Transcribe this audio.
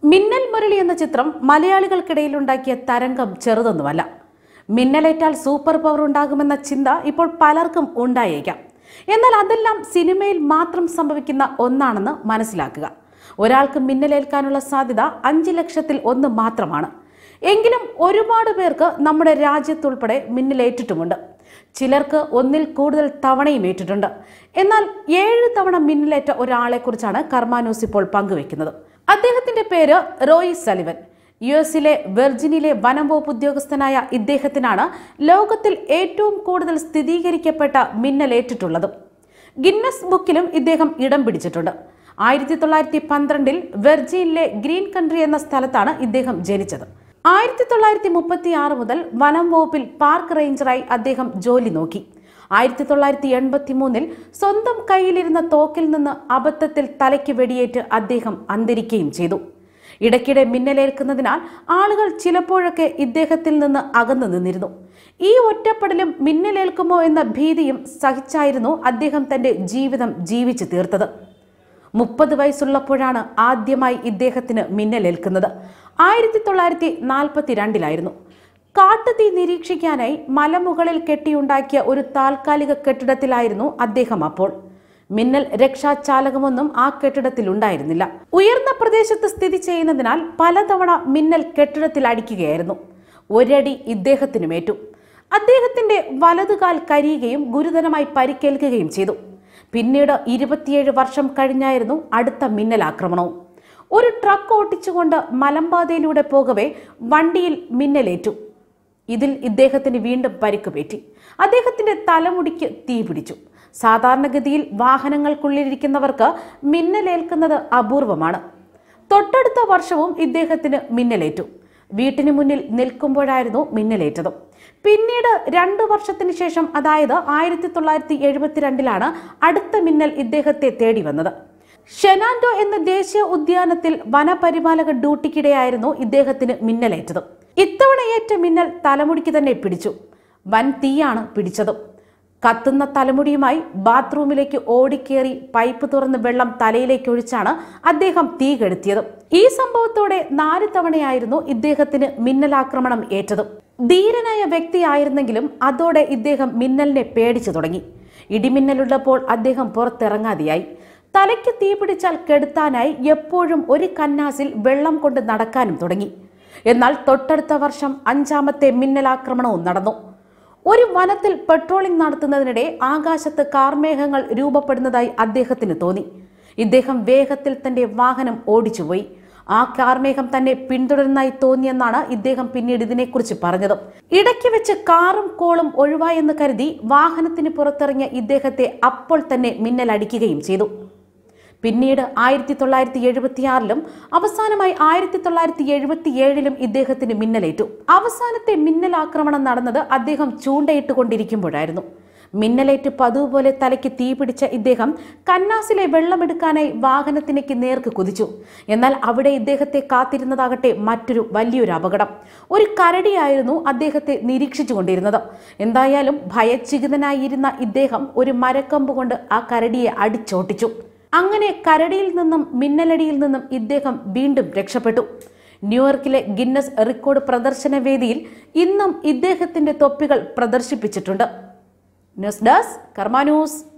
മിന്നൽ മുരളി എന്ന ചിത്രം മലയാളികൾക്കിടയിലുണ്ടാക്കിയ തരംഗം ചെറുതൊന്നുമല്ല മിന്നലേറ്റാൽ സൂപ്പർ പവർ ഉണ്ടാകുമെന്ന ചിന്ത ഇപ്പോൾ പലർക്കും ഉണ്ടായേക്കാം എന്നാൽ അതെല്ലാം സിനിമയിൽ മാത്രം സംഭവിക്കുന്ന ഒന്നാണെന്ന് മനസ്സിലാക്കുക ഒരാൾക്ക് മിന്നലേൽക്കാനുള്ള സാധ്യത അഞ്ച് ലക്ഷത്തിൽ ഒന്ന് മാത്രമാണ് എങ്കിലും ഒരുപാട് പേർക്ക് നമ്മുടെ രാജ്യത്തുൾപ്പെടെ മിന്നലേറ്റിട്ടുമുണ്ട് ചിലർക്ക് ഒന്നിൽ കൂടുതൽ തവണയും ഏറ്റിട്ടുണ്ട് എന്നാൽ ഏഴ് തവണ മിന്നലേറ്റ ഒരാളെക്കുറിച്ചാണ് കർമാനൂസ് ഇപ്പോൾ പങ്കുവെക്കുന്നത് അദ്ദേഹത്തിന്റെ പേര് റോയി സലിവൻ യു എസിലെ വെർജിനിയിലെ വനം വകുപ്പ് ഉദ്യോഗസ്ഥനായ ഇദ്ദേഹത്തിനാണ് ലോകത്തിൽ ഏറ്റവും കൂടുതൽ സ്ഥിരീകരിക്കപ്പെട്ട മിന്നലേറ്റിട്ടുള്ളത് ഗിന്നസ് ബുക്കിലും ഇദ്ദേഹം ഇടം പിടിച്ചിട്ടുണ്ട് ആയിരത്തി തൊള്ളായിരത്തി പന്ത്രണ്ടിൽ വെർജിനിലെ ഗ്രീൻ കൺട്രി എന്ന സ്ഥലത്താണ് ഇദ്ദേഹം ജനിച്ചത് ആയിരത്തി തൊള്ളായിരത്തി മുപ്പത്തി ആറ് മുതൽ വനം വകുപ്പിൽ പാർക്ക് റേഞ്ചറായി അദ്ദേഹം ജോലി നോക്കി ആയിരത്തി തൊള്ളായിരത്തി എൺപത്തി മൂന്നിൽ സ്വന്തം കയ്യിലിരുന്ന തോക്കിൽ നിന്ന് അബദ്ധത്തിൽ തലയ്ക്ക് വെടിയേറ്റ് അദ്ദേഹം അന്തരിക്കുകയും ചെയ്തു ഇടയ്ക്കിടെ മിന്നലേൽക്കുന്നതിനാൽ ആളുകൾ ചിലപ്പോഴൊക്കെ ഇദ്ദേഹത്തിൽ നിന്ന് അകന്നു നിന്നിരുന്നു ഈ ഒറ്റപ്പെടലും മിന്നലേൽക്കുമോ എന്ന ഭീതിയും സഹിച്ചായിരുന്നു അദ്ദേഹം തന്റെ ജീവിതം ജീവിച്ചു തീർത്തത് മുപ്പത് വയസ്സുള്ളപ്പോഴാണ് ആദ്യമായി ഇദ്ദേഹത്തിന് മിന്നലേൽക്കുന്നത് ആയിരത്തി തൊള്ളായിരത്തി നാൽപ്പത്തി രണ്ടിലായിരുന്നു കാട്ടുതീ നിരീക്ഷിക്കാനായി മലമുകളിൽ കെട്ടിയുണ്ടാക്കിയ ഒരു താൽക്കാലിക കെട്ടിടത്തിലായിരുന്നു അദ്ദേഹം അപ്പോൾ മിന്നൽ രക്ഷാചാലകമൊന്നും ആ കെട്ടിടത്തിൽ ഉണ്ടായിരുന്നില്ല ഉയർന്ന പ്രദേശത്ത് സ്ഥിതി ചെയ്യുന്നതിനാൽ പലതവണ മിന്നൽ കെട്ടിടത്തിൽ അടിക്കുകയായിരുന്നു ഒരടി ഇദ്ദേഹത്തിനുമേറ്റു അദ്ദേഹത്തിന്റെ വലതുകാൽ കരിയുകയും ഗുരുതരമായി പരിക്കേൽക്കുകയും ചെയ്തു പിന്നീട് ഇരുപത്തിയേഴ് വർഷം കഴിഞ്ഞായിരുന്നു അടുത്ത മിന്നലാക്രമണവും ഒരു ട്രക്ക് ഓട്ടിച്ചുകൊണ്ട് മലമ്പാതയിലൂടെ പോകവേ വണ്ടിയിൽ മിന്നലേറ്റു ഇതിൽ ഇദ്ദേഹത്തിന് വീണ്ടും പരിക്ക് പറ്റി അദ്ദേഹത്തിന്റെ തലമുടിക്ക് തീ പിടിച്ചു സാധാരണഗതിയിൽ വാഹനങ്ങൾക്കുള്ളിലിരിക്കുന്നവർക്ക് മിന്നലേൽക്കുന്നത് അപൂർവമാണ് തൊട്ടടുത്ത വർഷവും ഇദ്ദേഹത്തിന് മിന്നലേറ്റു വീട്ടിന് മുന്നിൽ നിൽക്കുമ്പോഴായിരുന്നു മിന്നലേറ്റത് പിന്നീട് രണ്ടു വർഷത്തിന് ശേഷം അതായത് ആയിരത്തി തൊള്ളായിരത്തി എഴുപത്തിരണ്ടിലാണ് അടുത്ത മിന്നൽ ഇദ്ദേഹത്തെ തേടി വന്നത് ഷെനാൻഡോ എന്ന ദേശീയ ഉദ്യാനത്തിൽ വനപരിപാലക ഡ്യൂട്ടിക്കിടെയായിരുന്നു ഇദ്ദേഹത്തിന് മിന്നലേറ്റത് ഇത്തവണ ഏറ്റ മിന്നൽ തലമുടിക്ക് തന്നെ പിടിച്ചു വൻ തീയാണ് പിടിച്ചത് കത്തുന്ന തലമുടിയുമായി ബാത്റൂമിലേക്ക് ഓടിക്കേറി പൈപ്പ് തുറന്ന് വെള്ളം തലയിലേക്ക് ഒഴിച്ചാണ് അദ്ദേഹം തീ കെടുത്തിയത് ഈ സംഭവത്തോടെ നാല് തവണയായിരുന്നു ഇദ്ദേഹത്തിന് മിന്നലാക്രമണം ഏറ്റത് ധീരനായ വ്യക്തിയായിരുന്നെങ്കിലും അതോടെ ഇദ്ദേഹം മിന്നലിനെ പേടിച്ചു തുടങ്ങി ഇടിമിന്നലുള്ളപ്പോൾ അദ്ദേഹം പുറത്തിറങ്ങാതെയായി തലയ്ക്ക് തീ പിടിച്ചാൽ കെടുത്താനായി എപ്പോഴും ഒരു കന്നാസിൽ വെള്ളം കൊണ്ട് നടക്കാനും തുടങ്ങി എന്നാൽ തൊട്ടടുത്ത വർഷം അഞ്ചാമത്തെ മിന്നലാക്രമണവും നടന്നു ഒരു വനത്തിൽ പെട്രോളിംഗ് നടത്തുന്നതിനിടെ ആകാശത്ത് കാർമേഘങ്ങൾ രൂപപ്പെടുന്നതായി അദ്ദേഹത്തിന് തോന്നി ഇദ്ദേഹം വേഗത്തിൽ തന്റെ വാഹനം ഓടിച്ചുപോയി ആ കാർമേഘം തന്നെ പിന്തുടരുന്നതായി തോന്നിയെന്നാണ് ഇദ്ദേഹം പിന്നീട് ഇതിനെക്കുറിച്ച് പറഞ്ഞത് ഇടയ്ക്ക് വെച്ച് കാറും കോളും ഒഴിവായെന്ന് കരുതി വാഹനത്തിന് പുറത്തിറങ്ങിയ ഇദ്ദേഹത്തെ അപ്പോൾ തന്നെ മിന്നലടിക്കുകയും ചെയ്തു പിന്നീട് ആയിരത്തി തൊള്ളായിരത്തി എഴുപത്തിയാറിലും അവസാനമായി ആയിരത്തി തൊള്ളായിരത്തി എഴുപത്തി ഏഴിലും ഇദ്ദേഹത്തിന് മിന്നലേറ്റു അവസാനത്തെ മിന്നലാക്രമണം നടന്നത് അദ്ദേഹം ചൂണ്ടയിട്ട് കൊണ്ടിരിക്കുമ്പോഴായിരുന്നു മിന്നലേറ്റ് പതിവ് പോലെ തലയ്ക്ക് തീ പിടിച്ച ഇദ്ദേഹം കന്നാസിലെ വെള്ളമെടുക്കാനായി വാഹനത്തിലേക്ക് നേർക്ക് കുതിച്ചു എന്നാൽ അവിടെ ഇദ്ദേഹത്തെ കാത്തിരുന്നതാകട്ടെ മറ്റൊരു വലിയൊരു അപകടം ഒരു കരടിയായിരുന്നു അദ്ദേഹത്തെ നിരീക്ഷിച്ചു കൊണ്ടിരുന്നത് എന്തായാലും ഭയചികിതനായിരുന്ന ഇദ്ദേഹം ഒരു മരക്കമ്പ് കൊണ്ട് ആ കരടിയെ അടിച്ചോട്ടിച്ചു അങ്ങനെ കരടിയിൽ നിന്നും മിന്നലടിയിൽ നിന്നും ഇദ്ദേഹം വീണ്ടും രക്ഷപ്പെട്ടു ന്യൂയോർക്കിലെ ഗിന്നസ് റെക്കോർഡ് പ്രദർശന വേദിയിൽ ഇന്നും ഇദ്ദേഹത്തിന്റെ തൊപ്പികൾ പ്രദർശിപ്പിച്ചിട്ടുണ്ട് ന്യൂസ് ഡെസ്ക് കർമ്മ ന്യൂസ്